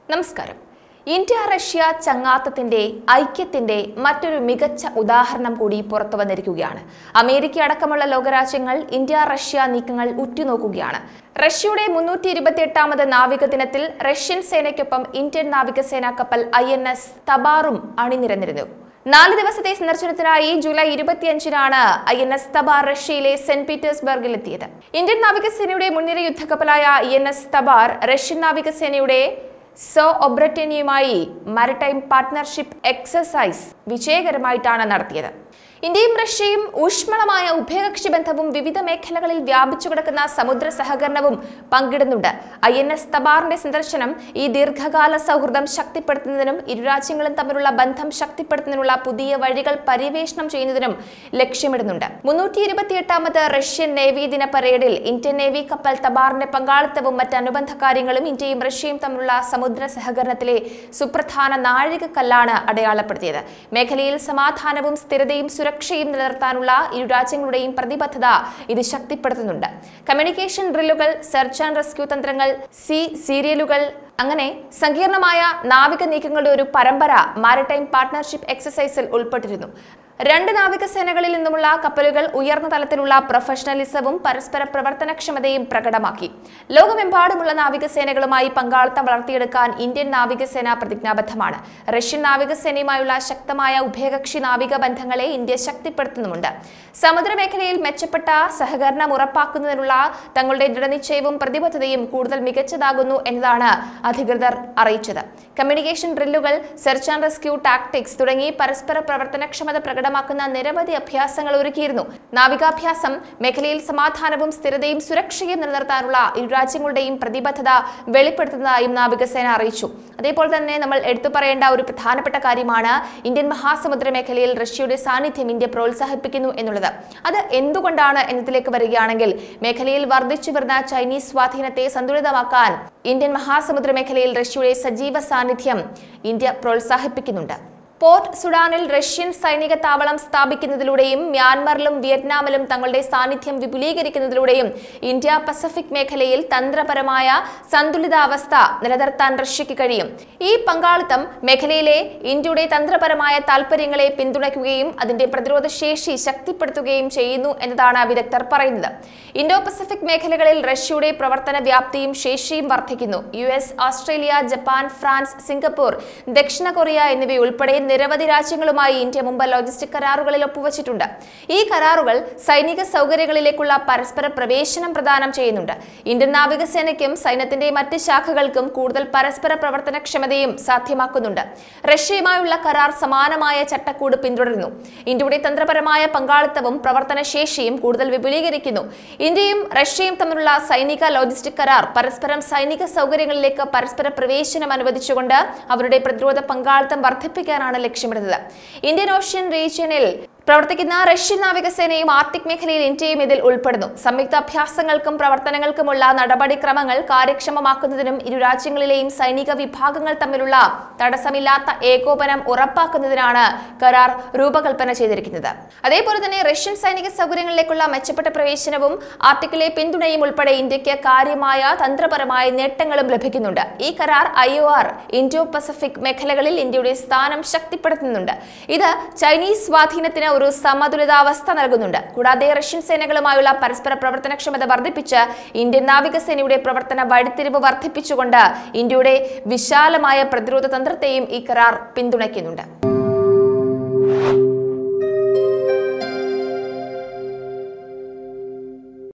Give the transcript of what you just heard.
നമസ്കാരം India Russia ചങ്ങാത്തത്തിന്റെ ഐക്യത്തിന്റെ മറ്റൊരു മികച്ച ഉദാഹരണം കൂടി പുറത്തു വന്നിരിക്കുകയാണ് അമേരിക്ക അടക്കമുള്ള ലോകരാജ്യങ്ങൾ ഇന്ത്യ റഷ്യ നീക്കങ്ങൾ ഉറ്റുനോക്കുകയാണ് റഷ്യയുടെ മുന്നൂറ്റി ഇരുപത്തി എട്ടാമത് നാവിക ദിനത്തിൽ റഷ്യൻ സേനയ്ക്കൊപ്പം ഇന്ത്യൻ നാവികസേനാ കപ്പൽ ഐ എൻ എസ് തബാറും അണിനിരന്നിരുന്നു നാല് ദിവസത്തെ സന്ദർശനത്തിനായി ജൂലൈ ഇരുപത്തിയഞ്ചിനാണ് ഐ എൻ എസ് തബാർ റഷ്യയിലെ സെന്റ് പീറ്റേഴ്സ്ബർഗിൽ എത്തിയത് ഇന്ത്യൻ നാവികസേനയുടെ മുൻനിര യുദ്ധക്കപ്പലായ I N S Tabar Russian നാവികസേനയുടെ സോ ഒബ്രറ്റനിയുമായി മാരിടൈം പാർട്ട്ണർഷിപ്പ് എക്സസൈസ് വിജയകരമായിട്ടാണ് നടത്തിയത് ഇന്ത്യയും റഷ്യയും ഊഷ്മളമായ ഉഭയകക്ഷി ബന്ധവും വിവിധ മേഖലകളിൽ വ്യാപിച്ചു കിടക്കുന്ന സമുദ്ര സഹകരണവും പങ്കിടുന്നുണ്ട് ഐ എൻ എസ് തബാറിന്റെ സന്ദർശനം ഈ ദീർഘകാല സൗഹൃദം ശക്തിപ്പെടുത്തുന്നതിനും ഇരു രാജ്യങ്ങളും തമ്മിലുള്ള ബന്ധം ശക്തിപ്പെടുത്തുന്നതിനുള്ള പുതിയ വഴികൾ പര്യവേഷണം ചെയ്യുന്നതിനും ലക്ഷ്യമിടുന്നുണ്ട് മുന്നൂറ്റി ഇരുപത്തിയെട്ടാമത് റഷ്യൻ നേവി ദിന പരേഡിൽ ഇന്ത്യൻ നേവി കപ്പൽ തബാറിന്റെ പങ്കാളിത്തവും മറ്റ് അനുബന്ധ കാര്യങ്ങളും ഇന്ത്യയും റഷ്യയും തമ്മിലുള്ള സമുദ്ര സഹകരണത്തിലെ സുപ്രധാന നാഴികക്കല്ലാണ് അടയാളപ്പെടുത്തിയത് മേഖലയിൽ സമാധാനവും സ്ഥിരതയും സുരക്ഷയും നിലനിർത്താനുള്ള ഇരു രാജ്യങ്ങളുടെയും പ്രതിബദ്ധത ഇത് ശക്തിപ്പെടുത്തുന്നുണ്ട് കമ്മ്യൂണിക്കേഷൻ ഡ്രില്ലുകൾ സെർച്ച് ആൻഡ് റെസ്ക്യൂ തന്ത്രങ്ങൾ സി സീരിയലുകൾ അങ്ങനെ സങ്കീർണമായ നാവിക നീക്കങ്ങളുടെ ഒരു പരമ്പര മാരിടൈം പാർട്ട്ണർഷിപ്പ് എക്സസൈസിൽ ഉൾപ്പെട്ടിരുന്നു രണ്ട് നാവികസേനകളിൽ നിന്നുമുള്ള കപ്പലുകൾ ഉയർന്ന തലത്തിലുള്ള പ്രൊഫഷണലിസവും പരസ്പര പ്രവർത്തനക്ഷമതയും പ്രകടമാക്കി ലോകമെമ്പാടുമുള്ള നാവികസേനകളുമായി പങ്കാളിത്തം വളർത്തിയെടുക്കാൻ ഇന്ത്യൻ നാവികസേന പ്രതിജ്ഞാബദ്ധമാണ് റഷ്യൻ നാവികസേനയുമായുള്ള ശക്തമായ ഉഭയകക്ഷി നാവിക ബന്ധങ്ങളെ ഇന്ത്യ ശക്തിപ്പെടുത്തുന്നുമുണ്ട് സമുദ്രമേഖലയിൽ മെച്ചപ്പെട്ട സഹകരണം ഉറപ്പാക്കുന്നതിനുള്ള തങ്ങളുടെ ദൃഢനിശ്ചയവും പ്രതിബദ്ധതയും കൂടുതൽ മികച്ചതാകുന്നു എന്നതാണ് അധികൃതർ അറിയിച്ചത് കമ്മ്യൂണിക്കേഷൻ ഡ്രില്ലുകൾ സെർച്ച് ആൻഡ് റെസ്ക്യൂ ടാക്ടിക്സ് തുടങ്ങി പരസ്പര പ്രവർത്തനക്ഷമത പ്രകടമാക്കുന്ന നിരവധി അഭ്യാസങ്ങൾ ഒരുക്കിയിരുന്നു നാവികാഭ്യാസം മേഖലയിൽ സമാധാനവും സ്ഥിരതയും സുരക്ഷയും നിലനിർത്താനുള്ള ഇരു രാജ്യങ്ങളുടെയും പ്രതിബദ്ധത വെളിപ്പെടുത്തുന്നതായും നാവികസേന അറിയിച്ചു അതേപോലെ തന്നെ നമ്മൾ എടുത്തു പറയേണ്ട ഒരു പ്രധാനപ്പെട്ട കാര്യമാണ് ഇന്ത്യൻ മഹാസമുദ്ര മേഖലയിൽ റഷ്യയുടെ സാന്നിധ്യം ഇന്ത്യ പ്രോത്സാഹിപ്പിക്കുന്നു എന്നുള്ളത് അത് എന്തുകൊണ്ടാണ് എന്നതിലേക്ക് വരികയാണെങ്കിൽ മേഖലയിൽ വർദ്ധിച്ചു വരുന്ന ചൈനീസ് സ്വാധീനത്തെ സന്തുലിതമാക്കാൻ ഇന്ത്യൻ മഹാസമുദ്ര മേഖലയിൽ റഷ്യയുടെ സജീവ സാന്നിധ്യം ഇന്ത്യ പ്രോത്സാഹിപ്പിക്കുന്നുണ്ട് പോർട്ട് സുഡാനിൽ റഷ്യൻ സൈനിക താവളം സ്ഥാപിക്കുന്നതിലൂടെയും മ്യാൻമറിലും വിയറ്റ്നാമിലും തങ്ങളുടെ സാന്നിധ്യം വിപുലീകരിക്കുന്നതിലൂടെയും ഇന്ത്യ പസഫിക് മേഖലയിൽ തന്ത്രപരമായ സന്തുലിതാവസ്ഥ നിലനിർത്താൻ റഷ്യയ്ക്ക് കഴിയും ഈ പങ്കാളിത്തം മേഖലയിലെ ഇന്ത്യയുടെ തന്ത്രപരമായ താൽപര്യങ്ങളെ പിന്തുണയ്ക്കുകയും അതിന്റെ പ്രതിരോധ ശേഷി ശക്തിപ്പെടുത്തുകയും ചെയ്യുന്നു എന്നതാണ് വിദഗ്ധർ പറയുന്നത് ഇൻഡോ പസഫിക് മേഖലകളിൽ റഷ്യയുടെ പ്രവർത്തന വ്യാപ്തിയും ശേഷിയും വർദ്ധിക്കുന്നു U S Australia Japan France Singapore ദക്ഷിണ കൊറിയ എന്നിവയുൾപ്പെടെ നിരവധി രാജ്യങ്ങളുമായി ഇന്ത്യ മുമ്പ് ലോജിസ്റ്റിക് കരാറുകളിൽ ഒപ്പുവച്ചിട്ടുണ്ട് ഈ കരാറുകൾ സൈനിക സൗകര്യങ്ങളിലേക്കുള്ള പരസ്പര പ്രവേശനം പ്രദാനം ചെയ്യുന്നുണ്ട് ഇന്ത്യൻ നാവികസേനയ്ക്കും സൈന്യത്തിന്റെ മറ്റ് ശാഖകൾക്കും കൂടുതൽ പരസ്പര പ്രവർത്തനക്ഷമതയും സാധ്യമാക്കുന്നുണ്ട് റഷ്യയുമായുള്ള കരാർ സമാനമായ ചട്ടക്കൂട് പിന്തുടരുന്നു ഇന്ത്യയുടെ തന്ത്രപരമായ പങ്കാളിത്തവും പ്രവർത്തനശേഷിയും കൂടുതൽ വിപുലീകരിക്കുന്നു ഇന്ത്യയും റഷ്യയും തമ്മിലുള്ള സൈനിക ലോജിസ്റ്റിക് കരാർ പരസ്പരം സൈനിക സൗകര്യങ്ങളിലേക്ക് പരസ്പര പ്രവേശനം അനുവദിച്ചുകൊണ്ട് അവരുടെ പ്രതിരോധ പങ്കാളിത്തം വർദ്ധിപ്പിക്കാനാണ് ലക്ഷ്യമിടുന്നത് ഇന്ത്യൻ ഓഷ്യൻ റീജിയനിൽ പ്രവർത്തിക്കുന്ന റഷ്യൻ നാവികസേനയും ആർട്ടിക് മേഖലയിൽ ഇന്ത്യയും ഇതിൽ ഉൾപ്പെടുന്നു സംയുക്ത അഭ്യാസങ്ങൾക്കും പ്രവർത്തനങ്ങൾക്കുമുള്ള നടപടിക്രമങ്ങൾ കാര്യക്ഷമമാക്കുന്നതിനും ഇരു രാജ്യങ്ങളിലെയും സൈനിക വിഭാഗങ്ങൾ തമ്മിലുള്ള തടസ്സമില്ലാത്ത ഏകോപനം ഉറപ്പാക്കുന്നതിനാണ് കരാർ രൂപകൽപ്പന ചെയ്തിരിക്കുന്നത് അതേപോലെ തന്നെ റഷ്യൻ സൈനിക സൗകര്യങ്ങളിലേക്കുള്ള മെച്ചപ്പെട്ട പ്രവേശനവും ആർട്ടിക്കിലെ പിന്തുണയും ഉൾപ്പെടെ ഇന്ത്യക്ക് കാര്യമായ തന്ത്രപരമായ നേട്ടങ്ങളും ലഭിക്കുന്നുണ്ട് ഈ കരാർ I O R Indo Pacific മേഖലകളിൽ ഇന്ത്യയുടെ സ്ഥാനം ശക്തിപ്പെടുത്തുന്നുണ്ട് ഇത് ചൈനീസ് സ്വാധീനത്തിന് ഒരു സമതുലിതാവസ്ഥ നൽകുന്നുണ്ട് കൂടാതെ റഷ്യൻ സേനകളുമായുള്ള പരസ്പര പ്രവർത്തനക്ഷമത വർദ്ധിപ്പിച്ച് ഇന്ത്യൻ നാവികസേനയുടെ പ്രവർത്തന വഴിത്തിരിവ് വർദ്ധിപ്പിച്ചുകൊണ്ട് ഇന്ത്യയുടെ വിശാലമായ പ്രതിരോധ തന്ത്രത്തെയും ഈ കരാർ പിന്തുണയ്ക്കുന്നുണ്ട്